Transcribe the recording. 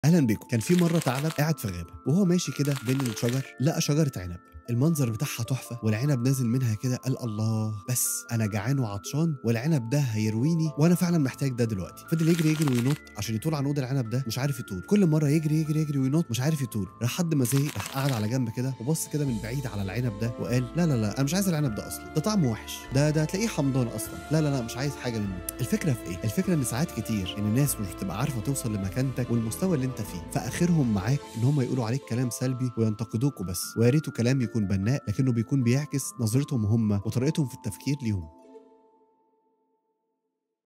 اهلا بيكم كان في مره ثعلب قاعد في غابه وهو ماشي كده بين الشجر لقى شجره عنب المنظر بتاعها تحفه والعنب نازل منها كده قال الله بس انا جعان وعطشان والعنب ده هيرويني وانا فعلا محتاج ده دلوقتي فضل يجري يجري وينط عشان يطول عنقود العنب ده مش عارف يطول كل مره يجري يجري يجري وينط مش عارف يطول راح حد ما زهق راح قعد على جنب كده وبص كده من بعيد على العنب ده وقال لا لا لا انا مش عايز العنب ده اصلا ده طعمه وحش ده ده هتلاقيه حمضان اصلا لا لا لا مش عايز حاجه منه الفكره في ايه الفكره ان ساعات كتير ان الناس مش بتبقى عارفه توصل لمكانتك والمستوى اللي انت فيه فاخرهم معاك ان هم يقولوا عليك كلام سلبي وينتقدوك وبس ويا ريته كلام يكون بناء لكنه بيكون بيعكس نظرتهم هم وطريقتهم في التفكير ليهم